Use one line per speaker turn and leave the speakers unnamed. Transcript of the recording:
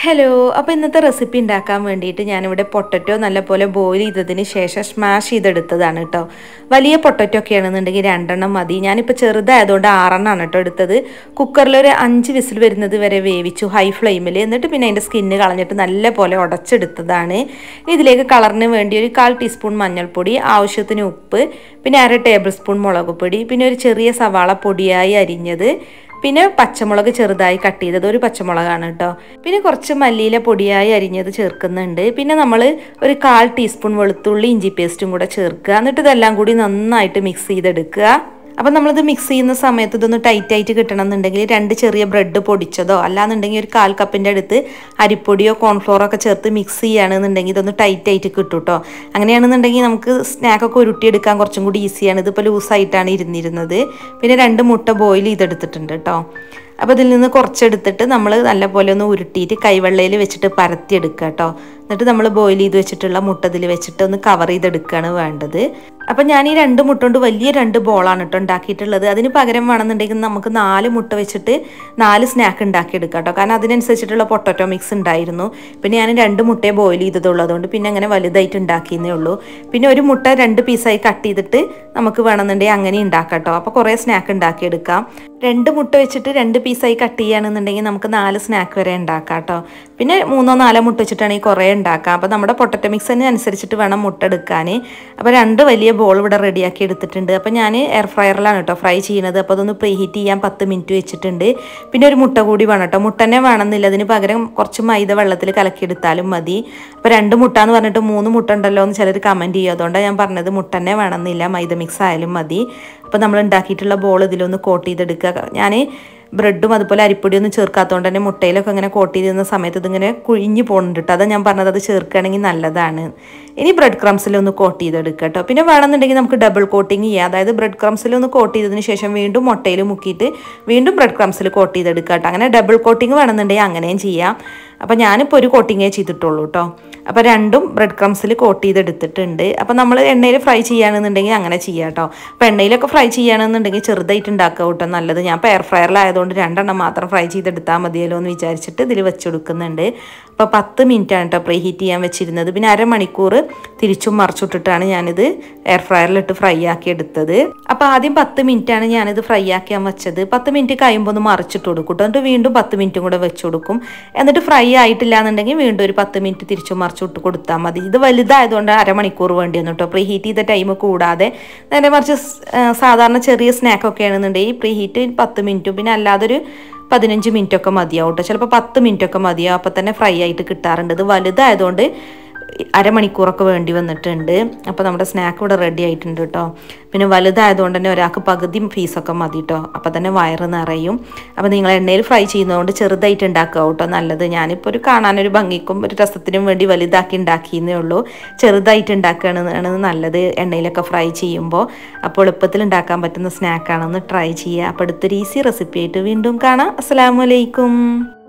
hello അപ്പോൾ ഇന്നത്തെ recipe ഉണ്ടാക്കാൻ വേണ്ടിയിട്ട് ഞാനിവിടെ പൊട്ടറ്റോ നല്ലപോലെ ബോയിൽ ചെയ്തതിന് ശേഷം സ്മാഷ് ചെയ്തെടുത്തതാണ് കേട്ടോ വലിയ പൊട്ടറ്റോ ഒക്കെ ആണെന്നുണ്ടെങ്കിൽ രണ്ടെണ്ണം മതി ഞാനിപ്പോൾ ചെറുതായതുകൊണ്ട് ആറെണ്ണമാണ് കേട്ടോ എടുത്തത് കുക്കറിൽ ഒരു അഞ്ച് വിസിൽ വരുന്നത് വരെ വേവിച്ചു ഹൈ ഫ്ലെയിമിൽ എന്നിട്ട് പിന്നെ അതിൻ്റെ സ്കിന്ന് കളഞ്ഞിട്ട് നല്ലപോലെ ഉടച്ചെടുത്തതാണ് ഇതിലേക്ക് കളറിന് വേണ്ടി ഒരു കാൽ ടീസ്പൂൺ മഞ്ഞൾപ്പൊടി ആവശ്യത്തിന് ഉപ്പ് പിന്നെ അര ടേബിൾ സ്പൂൺ മുളക് പൊടി പിന്നെ ഒരു ചെറിയ സവാള പൊടിയായി അരിഞ്ഞത് പിന്നെ പച്ചമുളക് ചെറുതായി കട്ട് ചെയ്തത് ഒരു പച്ചമുളകാണ് കേട്ടോ പിന്നെ കുറച്ച് മല്ലിയില പൊടിയായി അരിഞ്ഞത് ചേർക്കുന്നുണ്ട് പിന്നെ നമ്മൾ ഒരു കാൽ ടീസ്പൂൺ വെളുത്തുള്ളി ഇഞ്ചി പേസ്റ്റും കൂടെ ചേർക്കുക എന്നിട്ട് ഇതെല്ലാം കൂടി നന്നായിട്ട് മിക്സ് ചെയ്തെടുക്കുക അപ്പം നമ്മളിത് മിക്സ് ചെയ്യുന്ന സമയത്ത് ഇതൊന്ന് ടൈറ്റ് ആയിട്ട് കിട്ടണം എന്നുണ്ടെങ്കിൽ രണ്ട് ചെറിയ ബ്രെഡ് പൊടിച്ചതോ അല്ലാന്നുണ്ടെങ്കിൽ ഒരു കാൽ കപ്പിൻ്റെ അടുത്ത് അരിപ്പൊടിയോ കോൺഫ്ലോറോ ഒക്കെ ചേർത്ത് മിക്സ് ചെയ്യുകയാണെന്നുണ്ടെങ്കിൽ ഇതൊന്ന് ടൈറ്റ് ആയിട്ട് കിട്ടും കേട്ടോ അങ്ങനെയാണെന്നുണ്ടെങ്കിൽ നമുക്ക് സ്നാക്കൊക്കെ ഉരുട്ടിയെടുക്കാൻ കുറച്ചും കൂടി ഈസിയാണ് ഇതിപ്പോൾ ലൂസായിട്ടാണ് ഇരുന്നിരുന്നത് പിന്നെ രണ്ട് മുട്ട ബോയിൽ ചെയ്തെടുത്തിട്ടുണ്ട് കേട്ടോ അപ്പോൾ ഇതിൽ നിന്ന് കുറച്ചെടുത്തിട്ട് നമ്മൾ നല്ലപോലെ ഒന്ന് ഉരുട്ടിയിട്ട് കൈവെള്ളയിൽ വെച്ചിട്ട് പരത്തിയെടുക്കുക കേട്ടോ എന്നിട്ട് നമ്മൾ ബോയിൽ ചെയ്ത് വെച്ചിട്ടുള്ള മുട്ട ഇതിൽ വെച്ചിട്ട് ഒന്ന് കവർ ചെയ്തെടുക്കുകയാണ് വേണ്ടത് അപ്പം ഞാൻ ഈ രണ്ട് മുട്ട കൊണ്ട് വലിയ രണ്ട് ബോളാണ് കേട്ടോ ഉണ്ടാക്കിയിട്ടുള്ളത് അതിന് പകരം വേണമെന്നുണ്ടെങ്കിൽ നമുക്ക് നാല് മുട്ട വെച്ചിട്ട് നാല് സ്നാക്ക് ഉണ്ടാക്കിയെടുക്കാം കേട്ടോ കാരണം അതിനനുസരിച്ചിട്ടുള്ള പൊട്ടറ്റോ മിക്സ് ഉണ്ടായിരുന്നു പിന്നെ ഞാൻ രണ്ട് മുട്ടയെ ബോയിൽ ചെയ്തതുള്ളൂ അതുകൊണ്ട് പിന്നെ അങ്ങനെ വലുതായിട്ട് ഉണ്ടാക്കിയെന്നേ ഉള്ളൂ പിന്നെ ഒരു മുട്ട രണ്ട് പീസായി കട്ട് ചെയ്തിട്ട് നമുക്ക് വേണമെന്നുണ്ടെങ്കിൽ അങ്ങനെ ഉണ്ടാക്കാം കേട്ടോ അപ്പോൾ കുറേ സ്നാക്ക് ഉണ്ടാക്കിയെടുക്കാം രണ്ട് മുട്ട വെച്ചിട്ട് രണ്ട് പീസായി കട്ട് ചെയ്യുകയാണെന്നുണ്ടെങ്കിൽ നമുക്ക് നാല് സ്നാക്ക് വരെ ഉണ്ടാക്കാം കേട്ടോ പിന്നെ മൂന്നോ നാലോ മുട്ട വെച്ചിട്ടാണെങ്കിൽ കുറേ ഉണ്ടാക്കാം അപ്പോൾ നമ്മുടെ പൊട്ടറ്റോ മിക്സിന് അനുസരിച്ചിട്ട് വേണം മുട്ട എടുക്കാൻ അപ്പോൾ രണ്ട് വലിയ ബോൾ ഇവിടെ റെഡിയാക്കി എടുത്തിട്ടുണ്ട് അപ്പോൾ ഞാൻ എയർ ഫ്രയറിലാണ് കേട്ടോ ഫ്രൈ ചെയ്യുന്നത് അപ്പോൾ അതൊന്ന് പ്രീ ഹീറ്റ് ചെയ്യാൻ പത്ത് മിനിറ്റ് വെച്ചിട്ടുണ്ട് പിന്നെ ഒരു മുട്ട കൂടി വേണം കേട്ടോ മുട്ട തന്നെ വേണമെന്നില്ല അതിന് പകരം കുറച്ച് മൈദ വെള്ളത്തിൽ കലക്കിയെടുത്താലും മതി അപ്പോൾ രണ്ട് മുട്ട എന്ന് പറഞ്ഞിട്ട് മൂന്ന് മുട്ട ഉണ്ടല്ലോ എന്ന് ചിലർ കമൻറ്റ് ചെയ്യും അതുകൊണ്ടാണ് ഞാൻ പറഞ്ഞത് മുട്ട തന്നെ വേണമെന്നില്ല മൈദ മിക്സ് ആയാലും മതി അപ്പോൾ നമ്മൾ ഉണ്ടാക്കിയിട്ടുള്ള ബോൾ ഇതിലൊന്ന് കോട്ട് ചെയ്തെടുക്കുക ഞാൻ ബ്രെഡും അതുപോലെ അരിപ്പൊടിയൊന്നും ചേർക്കാത്തതുകൊണ്ട് തന്നെ മുട്ടയിലൊക്കെ ഇങ്ങനെ കോട്ട് ചെയ്തിരുന്ന സമയത്ത് ഇതിങ്ങനെ കുഴിഞ്ഞു പോകുന്നുണ്ട് കേട്ടോ അതാണ് ഞാൻ പറഞ്ഞത് അത് ചേർക്കുകയാണെങ്കിൽ നല്ലതാണ് ഇനി ബ്രെഡ് ക്രംസിലൊന്ന് കോട്ട് ചെയ്തെടുക്കുക കേട്ടോ പിന്നെ വേണമെന്നുണ്ടെങ്കിൽ നമുക്ക് ഡബിൾ കോട്ടിങ് ചെയ്യാം അതായത് ബ്രെഡ് ക്രംസിലൊന്ന് കോട്ട് ചെയ്തതിന് ശേഷം വീണ്ടും മുട്ടയിൽ മുക്കിയിട്ട് വീണ്ടും ബ്രെഡ് ക്രംസിൽ കോട്ട് ചെയ്തെടുക്കുക കേട്ടോ അങ്ങനെ ഡബിൾ കോട്ടിങ് വേണമെന്നുണ്ടെങ്കിൽ അങ്ങനെയും ചെയ്യാം അപ്പോൾ ഞാനിപ്പോൾ ഒരു കോട്ടിങ്ങേ ചെയ്തിട്ടുള്ളൂ കേട്ടോ അപ്പോൾ രണ്ടും ബ്രെഡ് ക്രംസിൽ കോട്ട് ചെയ്തെടുത്തിട്ടുണ്ട് അപ്പോൾ നമ്മൾ എണ്ണയിൽ ഫ്രൈ ചെയ്യുകയാണെന്നുണ്ടെങ്കിൽ അങ്ങനെ ചെയ്യാം കേട്ടോ അപ്പോൾ എണ്ണയിലൊക്കെ ഫ്രൈ ചെയ്യുകയാണെന്നുണ്ടെങ്കിൽ ചെറുതായിട്ട് ഉണ്ടാക്കുക കേട്ടോ നല്ലത് ഞാൻ ഇപ്പോൾ എയർ ഫ്രയറിലായതുകൊണ്ട് രണ്ടെണ്ണം മാത്രം ഫ്രൈ ചെയ്തെടുത്താൽ മതിയല്ലോ എന്ന് വിചാരിച്ചിട്ട് ഇതിൽ വെച്ചെടുക്കുന്നുണ്ട് അപ്പോൾ പത്ത് മിനിറ്റാണ് കേട്ടോ പ്രീ ഹീറ്റ് ചെയ്യാൻ വെച്ചിരുന്നത് പിന്നെ അരമണിക്കൂർ തിരിച്ചും മറിച്ചിട്ടിട്ടാണ് ഞാനിത് എയർ ഫ്രയറിലിട്ട് ഫ്രൈ ആക്കി എടുത്തത് അപ്പോൾ ആദ്യം പത്ത് മിനിറ്റാണ് ഞാനിത് ഫ്രൈ ആക്കിയാൻ വെച്ചത് പത്ത് മിനിറ്റ് കഴിയുമ്പോൾ ഒന്ന് മറിച്ചിട്ട് കൊടുക്കും കേട്ടോ എന്നിട്ട് വീണ്ടും പത്ത് മിനിറ്റും കൂടെ വെച്ച് കൊടുക്കും എന്നിട്ട് ഫ്രൈ ആയിട്ടില്ല എന്നുണ്ടെങ്കിൽ വീണ്ടും ഒരു പത്ത് മിനിറ്റ് തിരിച്ചും മറിച്ചിട്ട് കൊടുത്താൽ മതി ഇത് വലുതായതുകൊണ്ട് അരമണിക്കൂർ വേണ്ടി വന്നു കേട്ടോ പ്രീ ഹീറ്റ് ചെയ്ത ടൈം കൂടാതെ നേരെ മറിച്ച് സാധാരണ ചെറിയ സ്നാക്കൊക്കെ ആണെന്നുണ്ടെങ്കിൽ പ്രീ ഹീറ്റ് പത്ത് മിനിറ്റും പിന്നെ അല്ലാതൊരു പതിനഞ്ച് മിനിറ്റ് ഒക്കെ മതിയാവും കേട്ടോ ചിലപ്പോൾ പത്ത് മിനിറ്റ് ഒക്കെ മതിയാവും അപ്പോൾ തന്നെ ഫ്രൈ ആയിട്ട് കിട്ടാറുണ്ട് ഇത് വലുതായതുകൊണ്ട് അരമണിക്കൂറൊക്കെ വേണ്ടി വന്നിട്ടുണ്ട് അപ്പോൾ നമ്മുടെ സ്നാക്ക് ഇവിടെ റെഡി ആയിട്ടുണ്ട് കേട്ടോ പിന്നെ വലുതായതുകൊണ്ട് തന്നെ ഒരാൾക്ക് പകുതി ഫീസൊക്കെ മതി കേട്ടോ അപ്പോൾ തന്നെ വയറ് നിറയും അപ്പോൾ നിങ്ങൾ എണ്ണയിൽ ഫ്രൈ ചെയ്യുന്നതുകൊണ്ട് ചെറുതായിട്ട് ഉണ്ടാക്കുക കേട്ടോ നല്ലത് ഞാനിപ്പോൾ ഒരു കാണാനൊരു ഭംഗിക്കും ഒരു രസത്തിനും വേണ്ടി വലുതാക്കി ഉണ്ടാക്കിയെന്നേ ഉള്ളൂ ചെറുതായിട്ട് ഉണ്ടാക്കുകയാണ് നല്ലത് എണ്ണയിലൊക്കെ ഫ്രൈ ചെയ്യുമ്പോൾ അപ്പോൾ എളുപ്പത്തിൽ ഉണ്ടാക്കാൻ പറ്റുന്ന സ്നാക്കാണെന്ന് ട്രൈ ചെയ്യുക അപ്പോൾ അടുത്തൊരു ഈസി റെസിപ്പി ആയിട്ട് വീണ്ടും കാണാം അസ്സാം വലൈക്കും